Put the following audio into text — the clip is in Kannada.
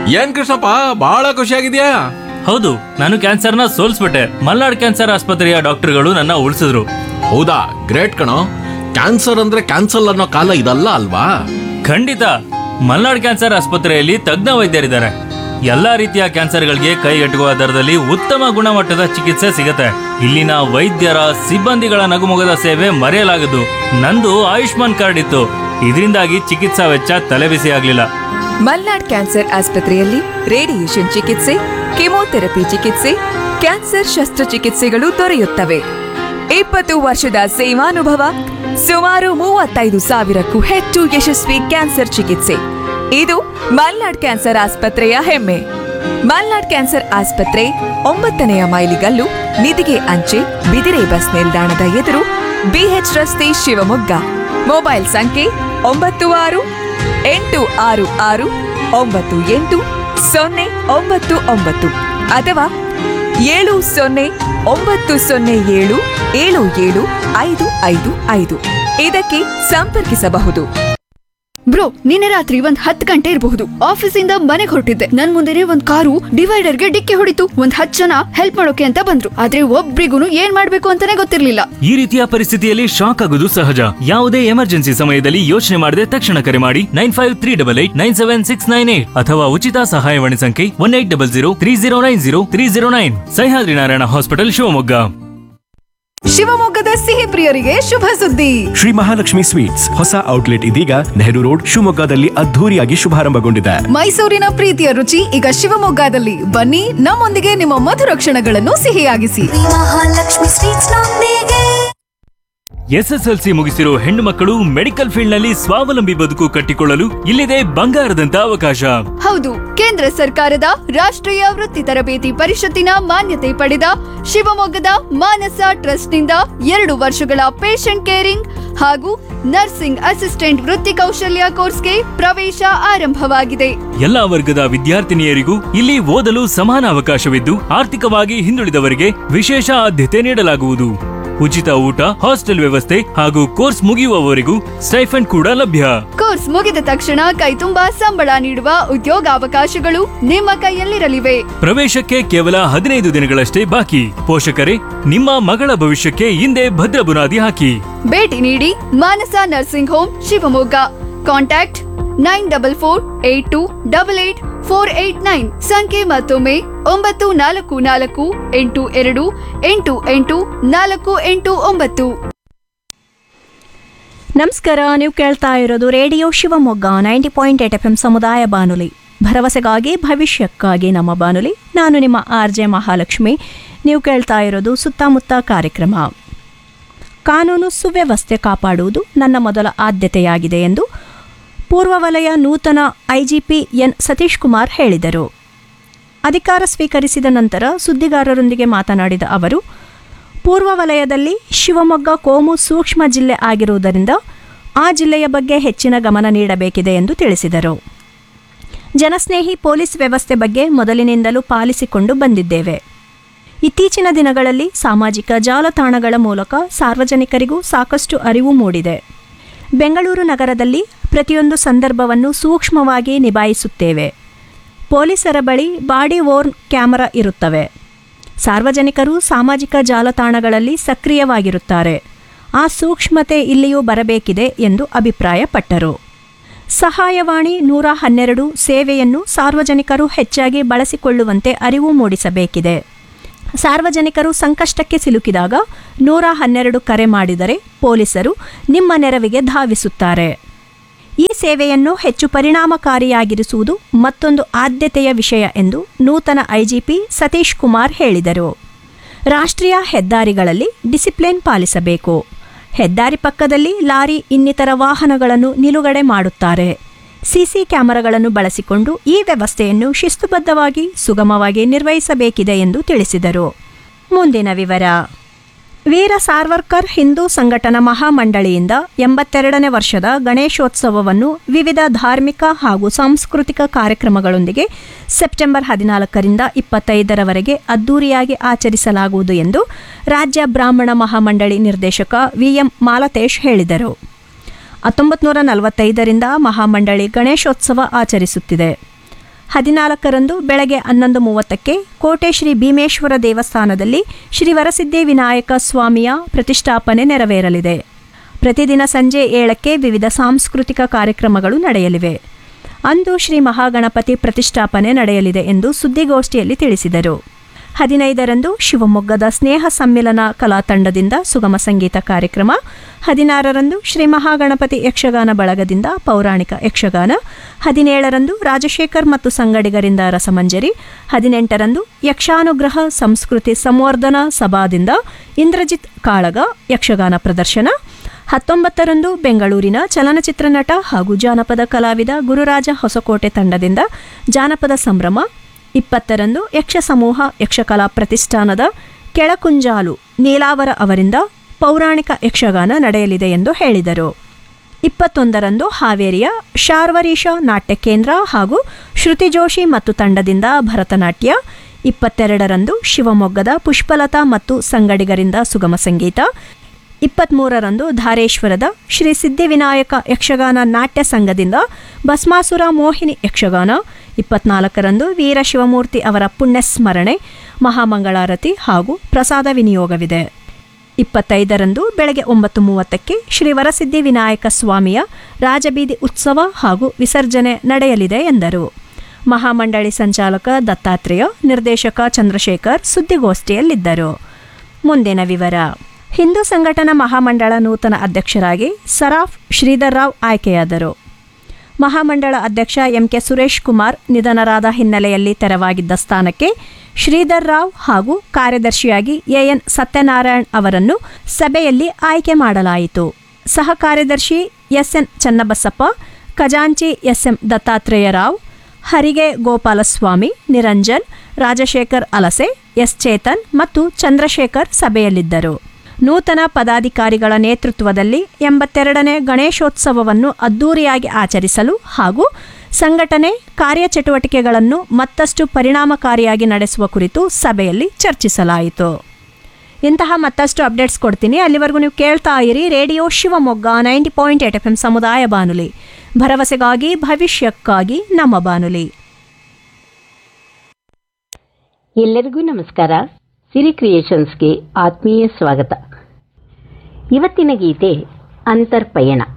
ಏನ್ ಕೃಷ್ಣಪ್ಪ ಬಹಳ ಖುಷಿಯಾಗಿದ್ಯಾ ಹೌದು ನಾನು ಕ್ಯಾನ್ಸರ್ನ ಸೋಲ್ಸ್ಬಿಟ್ಟೆ ಮಲ್ನಾಡ್ ಕ್ಯಾನ್ಸರ್ ಆಸ್ಪತ್ರೆಯ ಡಾಕ್ಟರ್ಗಳು ನನ್ನ ಉಳಿಸಿದ್ರು ಹೌದಾ ಗ್ರೇಟ್ ಕಣೋ ಕ್ಯಾನ್ಸರ್ ಅಂದ್ರೆ ಕ್ಯಾನ್ಸಲ್ ಅನ್ನೋ ಕಾಲ ಇದಲ್ಲ ಅಲ್ವಾ ಖಂಡಿತ ಮಲ್ನಾಡ್ ಕ್ಯಾನ್ಸರ್ ಆಸ್ಪತ್ರೆಯಲ್ಲಿ ತಜ್ಞ ವೈದ್ಯರಿದ್ದಾರೆ ಎಲ್ಲಾ ರೀತಿಯ ಕ್ಯಾನ್ಸರ್ಗಳಿಗೆ ಕೈಗೆಟುಕುವ ದರದಲ್ಲಿ ಉತ್ತಮ ಗುಣಮಟ್ಟದ ಚಿಕಿತ್ಸೆ ಸಿಗತ್ತೆ ಇಲ್ಲಿನ ವೈದ್ಯರ ಸಿಬ್ಬಂದಿಗಳ ನಗುಮೊಗದ ಸೇವೆ ಮರೆಯಲಾಗದು ನಂದು ಆಯುಷ್ಮಾನ್ ಕಾರ್ಡ್ ಇತ್ತು ಇದರಿಂದಾಗಿ ಚಿಕಿತ್ಸಾ ವೆಚ್ಚ ತಲೆಬಿಸಿ ಆಗ್ಲಿಲ್ಲ ಮಲ್ನಾಡ್ ಕ್ಯಾನ್ಸರ್ ಆಸ್ಪತ್ರೆಯಲ್ಲಿ ರೇಡಿಯೇಷನ್ ಚಿಕಿತ್ಸೆ ಕೆಮೊಥೆರಪಿ ಚಿಕಿತ್ಸೆ ಕ್ಯಾನ್ಸರ್ ಶಸ್ತ್ರಚಿಕಿತ್ಸೆಗಳು ದೊರೆಯುತ್ತವೆ ಇಪ್ಪತ್ತು ವರ್ಷದ ಸೇವಾನುಭವ ಸುಮಾರು ಮೂವತ್ತೈದು ಸಾವಿರಕ್ಕೂ ಹೆಚ್ಚು ಯಶಸ್ವಿ ಕ್ಯಾನ್ಸರ್ ಚಿಕಿತ್ಸೆ ಇದು ಮಲ್ನಾಡ್ ಕ್ಯಾನ್ಸರ್ ಆಸ್ಪತ್ರೆಯ ಹೆಮ್ಮೆ ಮಲ್ನಾಡ್ ಕ್ಯಾನ್ಸರ್ ಆಸ್ಪತ್ರೆ ಒಂಬತ್ತನೆಯ ಮೈಲಿಗಲ್ಲು ನಿಧಿಗೆ ಅಂಚೆ ಬಿದಿರೆ ಬಸ್ ನಿಲ್ದಾಣದ ಎದುರು ಬಿಎಚ್ ರಸ್ತೆ ಶಿವಮೊಗ್ಗ ಮೊಬೈಲ್ ಸಂಖ್ಯೆ ಒಂಬತ್ತು ಆರು ಎಂಟು ಆರು ಆರು ಒಂಬತ್ತು ಎಂಟು ಸೊನ್ನೆ ಒಂಬತ್ತು ಒಂಬತ್ತು ಅಥವಾ ಏಳು ಸೊನ್ನೆ ಒಂಬತ್ತು ಸೊನ್ನೆ ಏಳು ಏಳು ಏಳು ಐದು ಐದು ಐದು ಇದಕ್ಕೆ ಸಂಪರ್ಕಿಸಬಹುದು ಬ್ರೋ ನಿನ್ನೆ ರಾತ್ರಿ ಒಂದ್ ಹತ್ತು ಗಂಟೆ ಇರಬಹುದು ಆಫೀಸಿಂದ ಮನೆಗೆ ಹೊರಟಿದ್ದೆ ನನ್ ಮುಂದೆನೆ ಒಂದ್ ಕಾರು ಡಿವೈಡರ್ಗೆ ಡಿಕ್ಕಿ ಹೊಡಿತು ಒಂದ್ ಹತ್ತು ಜನ ಹೆಲ್ಪ್ ಮಾಡೋಕೆ ಅಂತ ಬಂದ್ರು ಆದ್ರೆ ಒಬ್ರಿಗೂ ಏನ್ ಮಾಡ್ಬೇಕು ಅಂತಾನೆ ಗೊತ್ತಿರ್ಲಿಲ್ಲ ಈ ರೀತಿಯ ಪರಿಸ್ಥಿತಿಯಲ್ಲಿ ಶಾಕ್ ಆಗುವುದು ಸಹಜ ಯಾವುದೇ ಎಮರ್ಜೆನ್ಸಿ ಸಮಯದಲ್ಲಿ ಯೋಚನೆ ಮಾಡದೆ ತಕ್ಷಣ ಕರೆ ಮಾಡಿ nine five three double eight nine seven six nine eight ಅಥವಾ ಉಚಿತ ಸಹಾಯವಾಣಿ ಸಂಖ್ಯೆ one eight double zero three zero nine zero three zero nine Sahyadri Narayana hospital Shivamogga ಶಿವಮೊಗ್ಗದ ಸಿಹಿ ಪ್ರಿಯರಿಗೆ ಶುಭ ಸುದ್ದಿ ಶ್ರೀ ಮಹಾಲಕ್ಷ್ಮಿ ಸ್ವೀಟ್ಸ್ ಹೊಸ ಔಟ್ಲೆಟ್ ಇದೀಗ ನೆಹರು ರೋಡ್ ಶಿವಮೊಗ್ಗದಲ್ಲಿ ಅದ್ಧೂರಿಯಾಗಿ ಶುಭಾರಂಭಗೊಂಡಿದೆ ಮೈಸೂರಿನ ಪ್ರೀತಿಯ ರುಚಿ ಈಗ ಶಿವಮೊಗ್ಗದಲ್ಲಿ ಬನ್ನಿ ನಮ್ಮೊಂದಿಗೆ ನಿಮ್ಮ ಮಧುರ ಕ್ಷಣಗಳನ್ನು ಸಿಹಿಯಾಗಿಸಿ ಮಹಾಲಕ್ಷ್ಮಿ ಸ್ವೀಟ್ಸ್ ನೊಂದಿಗೆ ಎಸ್ಎಸ್ಎಲ್ಸಿ ಮುಗಿಸಿರೋ ಹೆಣ್ಣು ಮಕ್ಕಳು ಮೆಡಿಕಲ್ ಫೀಲ್ಡ್ ನಲ್ಲಿ ಸ್ವಾವಲಂಬಿ ಬದುಕು ಕಟ್ಟಿಕೊಳ್ಳಲು ಇಲ್ಲಿದೆ ಬಂಗಾರದಂತ ಅವಕಾಶ ಹೌದು ಕೇಂದ್ರ ಸರ್ಕಾರದ ರಾಷ್ಟ್ರೀಯ ವೃತ್ತಿ ತರಬೇತಿ ಪರಿಷತ್ತಿನ ಮಾನ್ಯತೆ ಪಡೆದ ಶಿವಮೊಗ್ಗದ ಮಾನಸ ಟ್ರಸ್ಟ್ನಿಂದ ಎರಡು ವರ್ಷಗಳ ಪೇಷಂಟ್ ಕೇರಿಂಗ್ ಹಾಗೂ ನರ್ಸಿಂಗ್ ಅಸಿಸ್ಟೆಂಟ್ ವೃತ್ತಿ ಕೌಶಲ್ಯ ಕೋರ್ಸ್ಗೆ ಪ್ರವೇಶ ಆರಂಭವಾಗಿದೆ ಎಲ್ಲಾ ವರ್ಗದ ವಿದ್ಯಾರ್ಥಿನಿಯರಿಗೂ ಇಲ್ಲಿ ಓದಲು ಸಮಾನ ಅವಕಾಶವಿದ್ದು ಆರ್ಥಿಕವಾಗಿ ಹಿಂದುಳಿದವರಿಗೆ ವಿಶೇಷ ಆದ್ಯತೆ ನೀಡಲಾಗುವುದು ಉಚಿತ ಊಟ ಹಾಸ್ಟೆಲ್ ವ್ಯವಸ್ಥೆ ಹಾಗೂ ಕೋರ್ಸ್ ಮುಗಿಯುವವರೆಗೂ ಸ್ಟೈಫಂಡ್ ಕೂಡ ಲಭ್ಯ ಕೋರ್ಸ್ ಮುಗಿದ ತಕ್ಷಣ ಕೈತುಂಬಾ ಸಂಬಳ ನೀಡುವ ಉದ್ಯೋಗಾವಕಾಶಗಳು ನಿಮ್ಮ ಕೈಯಲ್ಲಿರಲಿವೆ ಪ್ರವೇಶಕ್ಕೆ ಕೇವಲ ಹದಿನೈದು ದಿನಗಳಷ್ಟೇ ಬಾಕಿ ಪೋಷಕರೇ ನಿಮ್ಮ ಮಗಳ ಭವಿಷ್ಯಕ್ಕೆ ಹಿಂದೆ ಭದ್ರ ಬುನಾದಿ ಹಾಕಿ ಭೇಟಿ ನೀಡಿ Manasa nursing home Shivamogga contact nine double four eight two double eight four eight nine ಸಂಖ್ಯೆ ಮತ್ತೊಮ್ಮೆ ಒಂಬತ್ತು ನಾಲ್ಕು ನಾಲ್ಕು ಎಂಟು ಎರಡು ಎಂಟು ಎಂಟು ನಾಲ್ಕು ಎಂಟು ಒಂಬತ್ತು ನಮಸ್ಕಾರ ನೀವು ಕೇಳ್ತಾ ಇರೋದು radio Shivamogga ninety point eight F M ಸಮುದಾಯ ಬಾನುಲಿ ಭರವಸೆಗಾಗಿ ಭವಿಷ್ಯಕ್ಕಾಗಿ ನಮ್ಮ ಬಾನುಲಿ ನಾನು ನಿಮ್ಮ ಆರ್ ಜೆ ಮಹಾಲಕ್ಷ್ಮಿ ನೀವು ಕೇಳ್ತಾ ಇರೋದು ಸುತ್ತಮುತ್ತ ಕಾರ್ಯಕ್ರಮ ಕಾನೂನು ಸುವ್ಯವಸ್ಥೆ ಕಾಪಾಡುವುದು ನನ್ನ ಮೊದಲ ಆದ್ಯತೆಯಾಗಿದೆ ಎಂದು ಪೂರ್ವ ವಲಯ ನೂತನ ಐಜಿಪಿ ಎನ್ ಸತೀಶ್ ಕುಮಾರ್ ಹೇಳಿದರು ಅಧಿಕಾರ ಸ್ವೀಕರಿಸಿದ ನಂತರ ಸುದ್ದಿಗಾರರೊಂದಿಗೆ ಮಾತನಾಡಿದ ಅವರು ಪೂರ್ವ ವಲಯದಲ್ಲಿ ಶಿವಮೊಗ್ಗ ಕೋಮು ಸೂಕ್ಷ್ಮ ಜಿಲ್ಲೆ ಆಗಿರುವುದರಿಂದ ಆ ಜಿಲ್ಲೆಯ ಬಗ್ಗೆ ಹೆಚ್ಚಿನ ಗಮನ ನೀಡಬೇಕಿದೆ ಎಂದು ತಿಳಿಸಿದರು ಜನಸ್ನೇಹಿ ಪೊಲೀಸ್ ವ್ಯವಸ್ಥೆ ಬಗ್ಗೆ ಮೊದಲಿನಿಂದಲೂ ಪಾಲಿಸಿಕೊಂಡು ಬಂದಿದ್ದೇವೆ ಇತ್ತೀಚಿನ ದಿನಗಳಲ್ಲಿ ಸಾಮಾಜಿಕ ಜಾಲತಾಣಗಳ ಮೂಲಕ ಸಾರ್ವಜನಿಕರಿಗೂ ಸಾಕಷ್ಟು ಅರಿವು ಮೂಡಿದೆ ಬೆಂಗಳೂರು ನಗರದಲ್ಲಿ ಪ್ರತಿಯೊಂದು ಸಂದರ್ಭವನ್ನು ಸೂಕ್ಷ್ಮವಾಗಿ ನಿಭಾಯಿಸುತ್ತೇವೆ ಪೊಲೀಸರ ಬಳಿ ಬಾಡಿ ವೋರ್ನ್ ಕ್ಯಾಮರಾ ಇರುತ್ತವೆ ಸಾರ್ವಜನಿಕರು ಸಾಮಾಜಿಕ ಜಾಲತಾಣಗಳಲ್ಲಿ ಸಕ್ರಿಯವಾಗಿರುತ್ತಾರೆ ಆ ಸೂಕ್ಷ್ಮತೆ ಇಲ್ಲಿಯೂ ಬರಬೇಕಿದೆ ಎಂದು ಅಭಿಪ್ರಾಯಪಟ್ಟರು ಸಹಾಯವಾಣಿ ನೂರ ಹನ್ನೆರಡು ಸೇವೆಯನ್ನು ಸಾರ್ವಜನಿಕರು ಹೆಚ್ಚಾಗಿ ಬಳಸಿಕೊಳ್ಳುವಂತೆ ಅರಿವು ಮೂಡಿಸಬೇಕಿದೆ ಸಾರ್ವಜನಿಕರು ಸಂಕಷ್ಟಕ್ಕೆ ಸಿಲುಕಿದಾಗ ನೂರ ಹನ್ನೆರಡು ಕರೆ ಮಾಡಿದರೆ ಪೊಲೀಸರು ನಿಮ್ಮ ನೆರವಿಗೆ ಧಾವಿಸುತ್ತಾರೆ ಈ ಸೇವೆಯನ್ನು ಹೆಚ್ಚು ಪರಿಣಾಮಕಾರಿಯಾಗಿರಿಸುವುದು ಮತ್ತೊಂದು ಆದ್ಯತೆಯ ವಿಷಯ ಎಂದು ನೂತನ ಐಜಿಪಿ ಸತೀಶ್ ಕುಮಾರ್ ಹೇಳಿದರು ರಾಷ್ಟ್ರೀಯ ಹೆದ್ದಾರಿಗಳಲ್ಲಿ ಡಿಸಿಪ್ಲಿನ್ ಪಾಲಿಸಬೇಕು ಹೆದ್ದಾರಿ ಪಕ್ಕದಲ್ಲಿ ಲಾರಿ ಇನ್ನಿತರ ವಾಹನಗಳನ್ನು ನಿಲುಗಡೆ ಮಾಡುತ್ತಾರೆ ಸಿಸಿ ಕ್ಯಾಮೆರಾಗಳನ್ನು ಬಳಸಿಕೊಂಡು ಈ ವ್ಯವಸ್ಥೆಯನ್ನು ಶಿಸ್ತುಬದ್ಧವಾಗಿ ಸುಗಮವಾಗಿ ನಿರ್ವಹಿಸಬೇಕಿದೆ ಎಂದು ತಿಳಿಸಿದರು ಮುಂದಿನ ವಿವರ ವೀರ ಸಾರ್ವರ್ಕರ್ ಹಿಂದೂ ಸಂಘಟನಾ ಮಹಾಮಂಡಳಿಯಿಂದ ಎಂಬತ್ತೆರಡನೇ ವರ್ಷದ ಗಣೇಶೋತ್ಸವವನ್ನು ವಿವಿಧ ಧಾರ್ಮಿಕ ಹಾಗೂ ಸಾಂಸ್ಕೃತಿಕ ಕಾರ್ಯಕ್ರಮಗಳೊಂದಿಗೆ ಸೆಪ್ಟೆಂಬರ್ ಹದಿನಾಲ್ಕರಿಂದ ಇಪ್ಪತ್ತೈದರವರೆಗೆ ಅದ್ದೂರಿಯಾಗಿ ಆಚರಿಸಲಾಗುವುದು ಎಂದು ರಾಜ್ಯ ಬ್ರಾಹ್ಮಣ ಮಹಾಮಂಡಳಿ ನಿರ್ದೇಶಕ ವಿಎಂ ಮಾಲತೇಶ್ ಹೇಳಿದರು ಹತ್ತೊಂಬತ್ತು ನೂರ ನಲವತ್ತೈದರಿಂದ ಮಹಾಮಂಡಳಿ ಗಣೇಶೋತ್ಸವ ಆಚರಿಸುತ್ತಿದೆ ಹದಿನಾಲ್ಕರಂದು ಬೆಳಗ್ಗೆ ಹನ್ನೊಂದು ಮೂವತ್ತಕ್ಕೆ ಕೋಟೆ ಶ್ರೀ ಭೀಮೇಶ್ವರ ದೇವಸ್ಥಾನದಲ್ಲಿ ಶ್ರೀ ವರಸಿದ್ಧಿ ವಿನಾಯಕ ಸ್ವಾಮಿಯ ಪ್ರತಿಷ್ಠಾಪನೆ ನೆರವೇರಲಿದೆ ಪ್ರತಿದಿನ ಸಂಜೆ ಏಳಕ್ಕೆ ವಿವಿಧ ಸಾಂಸ್ಕೃತಿಕ ಕಾರ್ಯಕ್ರಮಗಳು ನಡೆಯಲಿವೆ ಅಂದು ಶ್ರೀ ಮಹಾಗಣಪತಿ ಪ್ರತಿಷ್ಠಾಪನೆ ನಡೆಯಲಿದೆ ಎಂದು ಸುದ್ದಿಗೋಷ್ಠಿಯಲ್ಲಿ ತಿಳಿಸಿದರು ಹದಿನೈದರಂದು ಶಿವಮೊಗ್ಗದ ಸ್ನೇಹ ಸಮ್ಮಿಲನ ಕಲಾ ತಂಡದಿಂದ ಸುಗಮ ಸಂಗೀತ ಕಾರ್ಯಕ್ರಮ ಹದಿನಾರರಂದು ಶ್ರೀ ಮಹಾಗಣಪತಿ ಯಕ್ಷಗಾನ ಬಳಗದಿಂದ ಪೌರಾಣಿಕ ಯಕ್ಷಗಾನ ಹದಿನೇಳರಂದು ರಾಜಶೇಖರ್ ಮತ್ತು ಸಂಗಡಿಗರಿಂದ ರಸಮಂಜರಿ ಹದಿನೆಂಟರಂದು ಯಕ್ಷಾನುಗ್ರಹ ಸಂಸ್ಕೃತಿ ಸಂವರ್ಧನಾ ಸಭಾದಿಂದ ಇಂದ್ರಜಿತ್ ಕಾಳಗ ಯಕ್ಷಗಾನ ಪ್ರದರ್ಶನ ಹತ್ತೊಂಬತ್ತರಂದು ಬೆಂಗಳೂರಿನ ಚಲನಚಿತ್ರ ನಟ ಹಾಗೂ ಜಾನಪದ ಕಲಾವಿದ ಗುರುರಾಜ ಹೊಸಕೋಟೆ ತಂಡದಿಂದ ಜಾನಪದ ಸಂಭ್ರಮ ಇಪ್ಪತ್ತರಂದು ಯಕ್ಷ ಸಮೂಹ ಯಕ್ಷಕಲಾ ಪ್ರತಿಷ್ಠಾನದ ಕೆಳಕುಂಜಾಲು ನೀಲಾವರ ಅವರಿಂದ ಪೌರಾಣಿಕ ಯಕ್ಷಗಾನ ನಡೆಯಲಿದೆ ಎಂದು ಹೇಳಿದರು ಇಪ್ಪತ್ತೊಂದರಂದು ಹಾವೇರಿಯ ಶಾರ್ವರೀಶ ನಾಟ್ಯ ಕೇಂದ್ರ ಹಾಗೂ ಶ್ರುತಿ ಜೋಶಿ ಮತ್ತು ತಂಡದಿಂದ ಭರತನಾಟ್ಯ ಇಪ್ಪತ್ತೆರಡರಂದು ಶಿವಮೊಗ್ಗದ ಪುಷ್ಪಲತಾ ಮತ್ತು ಸಂಗಡಿಗರಿಂದ ಸುಗಮ ಸಂಗೀತ ಇಪ್ಪತ್ತ್ಮೂರರಂದು ಧಾರೇಶ್ವರದ ಶ್ರೀ ಸಿದ್ಧಿವಿನಾಯಕ ಯಕ್ಷಗಾನ ನಾಟ್ಯ ಸಂಘದಿಂದ ಭಸ್ಮಾಸುರ ಮೋಹಿನಿ ಯಕ್ಷಗಾನ ಇಪ್ಪತ್ನಾಲ್ಕರಂದು ವೀರ ಶಿವಮೂರ್ತಿ ಅವರ ಪುಣ್ಯಸ್ಮರಣೆ ಮಹಾಮಂಗಳಾರತಿ ಹಾಗೂ ಪ್ರಸಾದ ವಿನಿಯೋಗವಿದೆ ಇಪ್ಪತ್ತೈದರಂದು ಬೆಳಗ್ಗೆ ಒಂಬತ್ತು ಮೂವತ್ತಕ್ಕೆ ಶ್ರೀ ವರಸಿದ್ಧಿ ವಿನಾಯಕ ಸ್ವಾಮಿಯ ರಾಜಬೀದಿ ಉತ್ಸವ ಹಾಗೂ ವಿಸರ್ಜನೆ ನಡೆಯಲಿದೆ ಎಂದರು ಮಹಾಮಂಡಳಿ ಸಂಚಾಲಕ ದತ್ತಾತ್ರೇಯ ನಿರ್ದೇಶಕ ಚಂದ್ರಶೇಖರ್ ಸುದ್ದಿಗೋಷ್ಠಿಯಲ್ಲಿದ್ದರು ಮುಂದಿನ ವಿವರ ಹಿಂದೂ ಸಂಘಟನಾ ಮಹಾಮಂಡಳ ನೂತನ ಅಧ್ಯಕ್ಷರಾಗಿ ಸರಾಫ್ ಶ್ರೀಧರ್ ರಾವ್ ಆಯ್ಕೆಯಾದರು ಮಹಾಮಂಡಳ ಅಧ್ಯಕ್ಷ ಎಂಕೆ ಸುರೇಶ್ ಕುಮಾರ್ ನಿಧನರಾದ ಹಿನ್ನೆಲೆಯಲ್ಲಿ ತೆರವಾಗಿದ್ದ ಸ್ಥಾನಕ್ಕೆ ಶ್ರೀಧರ್ ರಾವ್ ಹಾಗೂ ಕಾರ್ಯದರ್ಶಿಯಾಗಿ ಎಎನ್ ಸತ್ಯನಾರಾಯಣ್ ಅವರನ್ನು ಸಭೆಯಲ್ಲಿ ಆಯ್ಕೆ ಮಾಡಲಾಯಿತು ಸಹ ಕಾರ್ಯದರ್ಶಿ ಎಸ್ಎನ್ ಚನ್ನಬಸಪ್ಪ ಖಜಾಂಚಿ ಎಸ್ಎಂ ದತ್ತಾತ್ರೇಯ ರಾವ್ ಹರಿಗೆ ಗೋಪಾಲಸ್ವಾಮಿ ನಿರಂಜನ್ ರಾಜಶೇಖರ್ ಅಲಸೆ ಎಸ್ ಚೇತನ್ ಮತ್ತು ಚಂದ್ರಶೇಖರ್ ಸಭೆಯಲ್ಲಿದ್ದರು ನೂತನ ಪದಾಧಿಕಾರಿಗಳ ನೇತೃತ್ವದಲ್ಲಿ ಎಂಬತ್ತೆರಡನೇ ಗಣೇಶೋತ್ಸವವನ್ನು ಅದ್ದೂರಿಯಾಗಿ ಆಚರಿಸಲು ಹಾಗೂ ಸಂಘಟನೆ ಕಾರ್ಯಚಟುವಟಿಕೆಗಳನ್ನು ಮತ್ತಷ್ಟು ಪರಿಣಾಮಕಾರಿಯಾಗಿ ನಡೆಸುವ ಕುರಿತು ಸಭೆಯಲ್ಲಿ ಚರ್ಚಿಸಲಾಯಿತು ಇಂತಹ ಮತ್ತಷ್ಟು ಅಪ್ಡೇಟ್ಸ್ ಕೊಡ್ತೀನಿ ಅಲ್ಲಿವರೆಗೂ ನೀವು ಕೇಳ್ತಾ ಇರಿ radio Shivamogga ninety point eight F M ಸಮುದಾಯ ಬಾನುಲಿ ಭರವಸೆಗಾಗಿ ಭವಿಷ್ಯಕ್ಕಾಗಿ ನಮ್ಮ ಬಾನುಲಿ ಎಲ್ಲರಿಗೂ ನಮಸ್ಕಾರ ಸಿರಿ ಕ್ರಿಯೇಷನ್ಸ್ಗೆ ಆತ್ಮೀಯ ಸ್ವಾಗತ ಇವತ್ತಿನ ಗೀತೆ ಅಂತರ್ಪಯಣ